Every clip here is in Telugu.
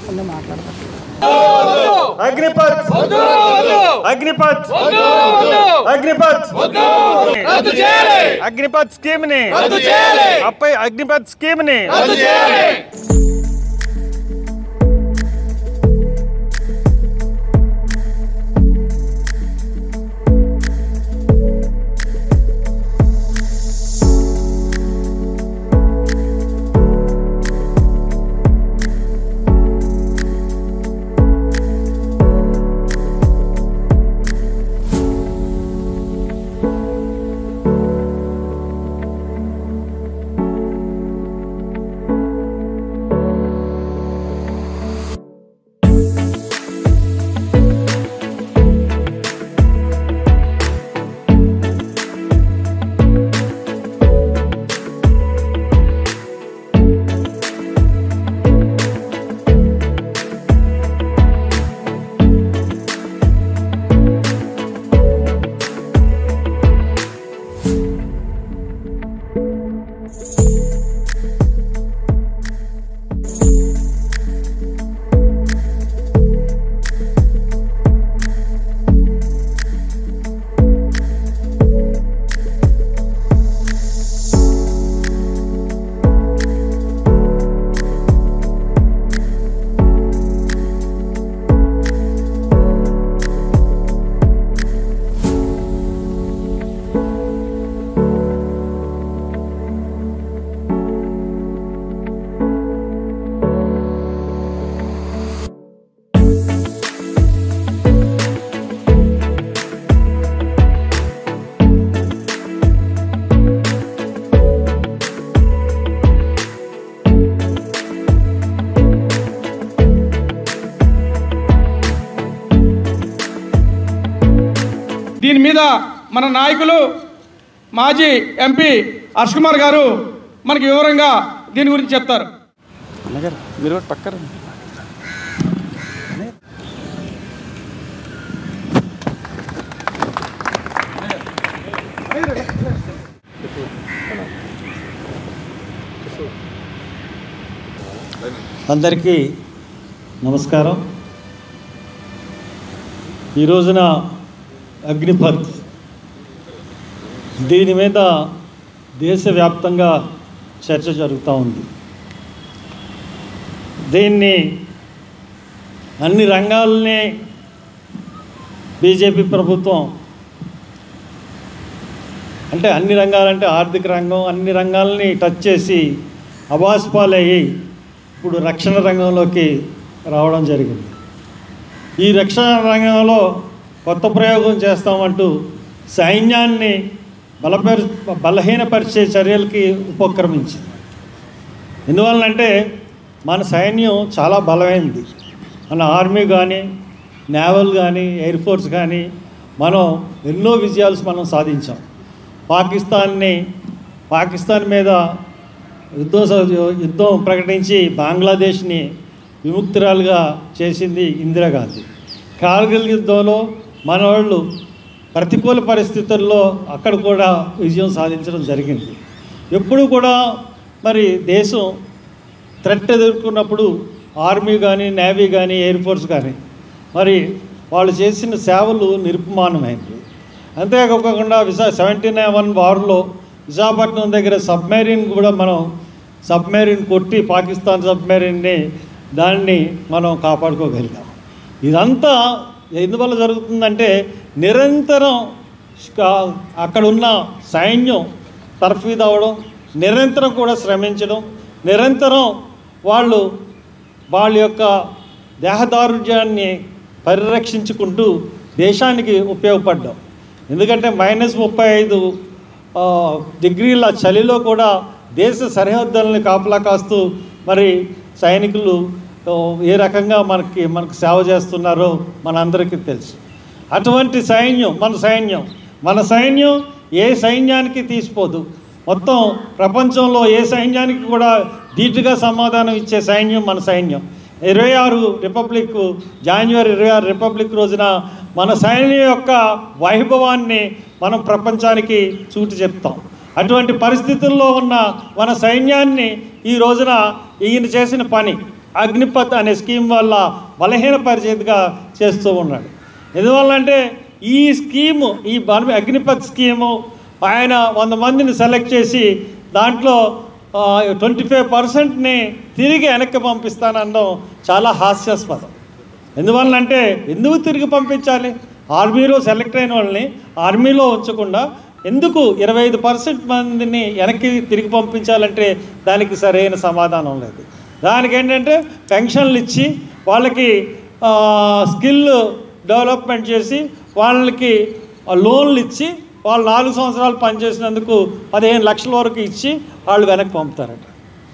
అగ్నిపత్ అగ్నిపత్ అగ్నిపత్ రద్దు చేయాలి అగ్నిపత్ స్కీమ్ ని రద్దు చేయాలి అప్పై అగ్నిపత్ స్కీమ్ ని రద్దు చేయాలి దీని మీద మన నాయకులు మాజీ ఎంపీ హర్ష్ కుమార్ గారు మనకి వివరంగా దీని గురించి చెప్తారు మీరు కూడా పక్కన అందరికీ నమస్కారం ఈ రోజున అగ్నిపథ్ దీని మీద దేశవ్యాప్తంగా చర్చ జరుగుతూ ఉంది దీన్ని అన్ని రంగాలని బీజేపీ ప్రభుత్వం అంటే అన్ని రంగాలంటే ఆర్థిక రంగం అన్ని రంగాలని టచ్ చేసి అబాస్పాలయ్యి ఇప్పుడు రక్షణ రంగంలోకి రావడం జరిగింది ఈ రక్షణ రంగంలో కొత్త ప్రయోగం చేస్తామంటూ సైన్యాన్ని బలపరి బలహీనపరిచే చర్యలకి ఉపక్రమించింది ఎందువలనంటే మన సైన్యం చాలా బలమైంది మన ఆర్మీ కానీ నేవల్ కానీ ఎయిర్ ఫోర్స్ కానీ మనం ఎన్నో విజయాలు మనం సాధించాం పాకిస్తాన్ని పాకిస్తాన్ మీద యుద్ధం స- యుద్ధం ప్రకటించి బంగ్లాదేశ్ని విముక్తురాలుగా చేసింది ఇందిరాగాంధీ కార్గిల్ యుద్ధంలో మన వాళ్ళు ప్రతికూల పరిస్థితుల్లో అక్కడ కూడా విజయం సాధించడం జరిగింది ఎప్పుడు కూడా మరి దేశం థ్రెట్ ఎదుర్కొన్నప్పుడు ఆర్మీ కానీ నేవీ కానీ ఎయిర్ ఫోర్స్ కానీ మరి వాళ్ళు చేసిన సేవలు నిరుపమానమైనవి అంతేకాకుండా విశా సెవెంటీ నైన్ వన్ వార్లో విశాఖపట్నం దగ్గర సబ్మెరీన్ కూడా మనం సబ్మెరీన్ కొట్టి పాకిస్తాన్ సబ్మెరీన్ని దాన్ని మనం కాపాడుకోగలిగాం ఇదంతా ఎందువల్ల జరుగుతుందంటే నిరంతరం స్కా- అక్కడ ఉన్న సైన్యం తర్ఫీదు అవ్వడం నిరంతరం కూడా శ్రమించడం నిరంతరం వాళ్ళు వాళ్ళ యొక్క దేహదారుఢ్యాన్ని పరిరక్షించుకుంటూ దేశానికి ఉపయోగపడ్డాం ఎందుకంటే మైనస్ ముప్పై ఐదు ఆ, డిగ్రీల చలిలో కూడా దేశ సరిహద్దుల్ని కాపలా కాస్తూ మరి సైనికులు ఆ, ఏ రకంగా మనకి మనకు సేవ చేస్తున్నారో మనందరికీ తెలుసు అటువంటి సైన్యం మన సైన్యం మన సైన్యం ఏ సైన్యానికి తీసిపోదు మొత్తం ప్రపంచంలో ఏ సైన్యానికి కూడా ధీటుగా సమాధానం ఇచ్చే సైన్యం మన సైన్యం ఇరవై ఆరు రిపబ్లిక్ జాన్వరి ఇరవై ఆరు రిపబ్లిక్ రోజున మన సైన్యం యొక్క వైభవాన్ని మనం ప్రపంచానికి చూటి చెప్తాం అటువంటి పరిస్థితుల్లో ఉన్న మన సైన్యాన్ని ఈ రోజున ఈయన చేసిన పని అగ్నిపత్ అనే స్కీమ్ వల్ల బలహీన పరిచేతిగా చేస్తూ ఉన్నాడు ఎందువల్లంటే ఈ స్కీము ఈ బల అగ్నిపత్ స్కీము ఆయన వంద మందిని సెలెక్ట్ చేసి దాంట్లో ట్వంటీ ఫైవ్ పర్సెంట్ని తిరిగి వెనక్కి పంపిస్తానడం చాలా హాస్యాస్పదం ఎందువల్లంటే ఎందుకు తిరిగి పంపించాలి ఆర్మీలో సెలెక్ట్ అయిన వాళ్ళని ఆర్మీలో ఉంచకుండా ఎందుకు ఇరవై ఐదు పర్సెంట్ మందిని వెనక్కి తిరిగి పంపించాలంటే దానికి సరైన సమాధానం లేదు దానికి ఏంటంటే పెన్షన్లు ఇచ్చి వాళ్ళకి ఆ, స్కిల్ డెవలప్మెంట్ చేసి వాళ్ళకి లోన్లు ఇచ్చి వాళ్ళు నాలుగు సంవత్సరాలు పనిచేసినందుకు పదిహేను లక్షల వరకు ఇచ్చి వాళ్ళు వెనక్కి పంపుతారట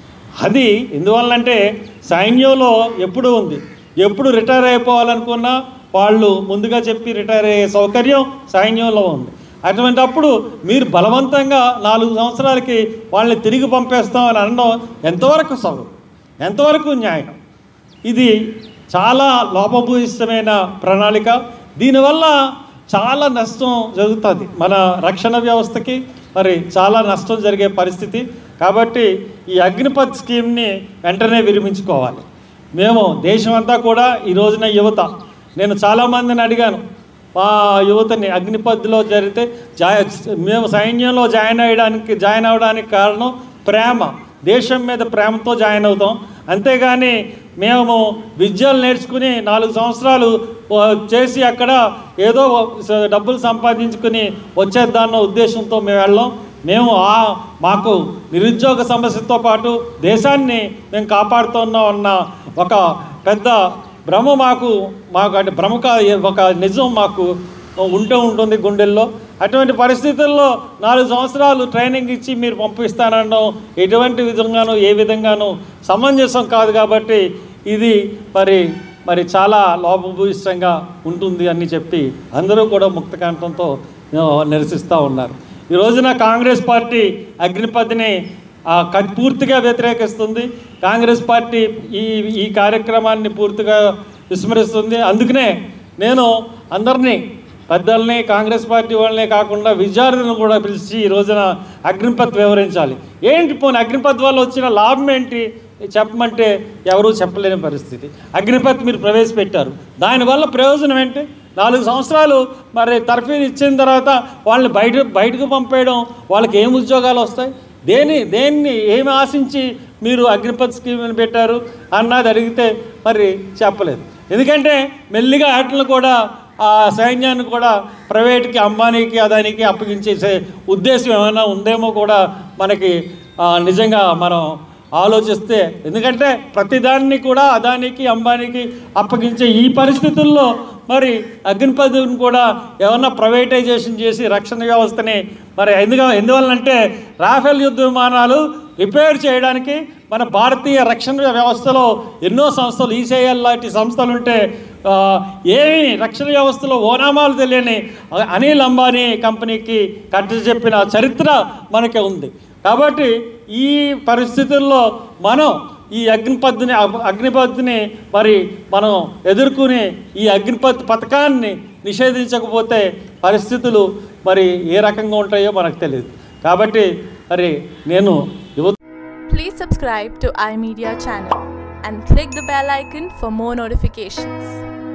అది ఎందువల్లంటే సైన్యంలో ఎప్పుడు ఉంది ఎప్పుడు రిటైర్ అయిపోవాలనుకున్నా వాళ్ళు ముందుగా చెప్పి రిటైర్ అయ్యే సౌకర్యం సైన్యంలో ఉంది అటువంటప్పుడు మీరు బలవంతంగా నాలుగు సంవత్సరాలకి వాళ్ళని తిరిగి పంపేస్తామని అనడం ఎంతవరకు సగం ఎంతవరకు న్యాయం ఇది చాలా లోపభూయిష్టమైన ప్రణాళిక దీనివల్ల చాలా నష్టం జరుగుతుంది మన రక్షణ వ్యవస్థకి మరి చాలా నష్టం జరిగే పరిస్థితి కాబట్టి ఈ అగ్నిపత్ స్కీమ్ని వెంటనే విరమించుకోవాలి మేము దేశమంతా కూడా ఈ రోజున యువత నేను చాలామందిని అడిగాను మా యువతని అగ్నిపత్లో జరిగితే జాయ మేము సైన్యంలో జాయిన్ అయ్యడానికి జాయిన్ అవ్వడానికి కారణం ప్రేమ దేశం మీద ప్రేమతో జాయిన్ అవుతాం అంతేగాని మేము విద్యలు నేర్చుకుని నాలుగు సంవత్సరాలు ఆ, చేసి అక్కడ ఏదో స- డబ్బులు సంపాదించుకుని వచ్చేద్దాన్న ఉద్దేశంతో మేము వెళ్ళాం మేము ఆ మాకు నిరుద్యోగ సమస్యతో పాటు దేశాన్ని మేము కాపాడుతున్నాం అన్న ఒక పెద్ద భ్రమ మాకు మాకు అంటే భ్రమ కా- ఒక నిజం మాకు ఉంటూ ఉంటుంది గుండెల్లో అటువంటి పరిస్థితుల్లో నాలుగు సంవత్సరాలు ట్రైనింగ్ ఇచ్చి మీరు పంపిస్తానడం ఎటువంటి విధంగానూ ఏ విధంగానూ సమంజసం కాదు కాబట్టి ఇది మరి మరి చాలా లోపభూయిష్టంగా ఉంటుంది అని చెప్పి అందరూ కూడా ముక్తకంఠంతో ఆ, నిరసిస్తూ ఉన్నారు ఈ రోజున కాంగ్రెస్ పార్టీ అగ్నిపథిని ఆ, క- పూర్తిగా వ్యతిరేకిస్తుంది కాంగ్రెస్ పార్టీ ఈ ఈ కార్యక్రమాన్ని పూర్తిగా విస్మరిస్తుంది అందుకనే నేను అందరినీ పెద్దల్ని కాంగ్రెస్ పార్టీ వాళ్ళనే కాకుండా విద్యార్థులను కూడా పిలిచి ఈ రోజున అగ్నిపత్ వివరించాలి ఏంటి పోనీ అగ్నిపత్ వల్ల వచ్చిన లాభం ఏంటి చెప్పమంటే ఎవరూ చెప్పలేని పరిస్థితి అగ్నిపత్ మీరు ప్రవేశపెట్టారు దానివల్ల ప్రయోజనం ఏంటి నాలుగు సంవత్సరాలు మరి తర్ఫీదు ఇచ్చిన తర్వాత వాళ్ళని బయట బయటకు పంపేయడం వాళ్ళకి ఏం ఉద్యోగాలు వస్తాయి దేని దేన్ని ఏమి ఆశించి మీరు అగ్నిపత్ స్కీమ్ని పెట్టారు అన్నది అడిగితే మరి చెప్పలేదు ఎందుకంటే మెల్లిగా వాటిని కూడా ఆ సైన్యాన్ని కూడా ప్రైవేట్కి అంబానీకి అదానికి అప్పగించేసే ఉద్దేశం ఏమైనా ఉందేమో కూడా మనకి ఆ, నిజంగా మనం ఆలోచిస్తే ఎందుకంటే ప్రతిదాన్ని కూడా అదానికి అంబానీకి అప్పగించే ఈ పరిస్థితుల్లో మరి అగ్నిపథుని కూడా ఏమన్నా ప్రైవేటైజేషన్ చేసి రక్షణ వ్యవస్థని మరి ఎందుకు ఎందువల్లంటే రాఫెల్ యుద్ధ విమానాలు రిపేర్ చేయడానికి మన భారతీయ రక్షణ వ్యవస్థలో ఎన్నో సంస్థలు ఈసీఐఎల్ లాంటి సంస్థలు ఉంటే ఆ, ఏమి రక్షణ వ్యవస్థలో ఓనామాలు తెలియని అనిల్ అంబానీ కంపెనీకి కట్ట చెప్పిన చరిత్ర మనకి ఉంది కాబట్టి ఈ పరిస్థితుల్లో మనం ఈ అగ్నిపత్ని అగ్నిపత్ని మరి మనం ఎదుర్కొనే ఈ అగ్నిపత్ పథకాన్ని నిషేధించకపోతే పరిస్థితులు మరి ఏ రకంగా ఉంటాయో మనకు తెలియదు కాబట్టి మరి నేను యువత Please subscribe to iMedia channel and click the bell icon for more notifications.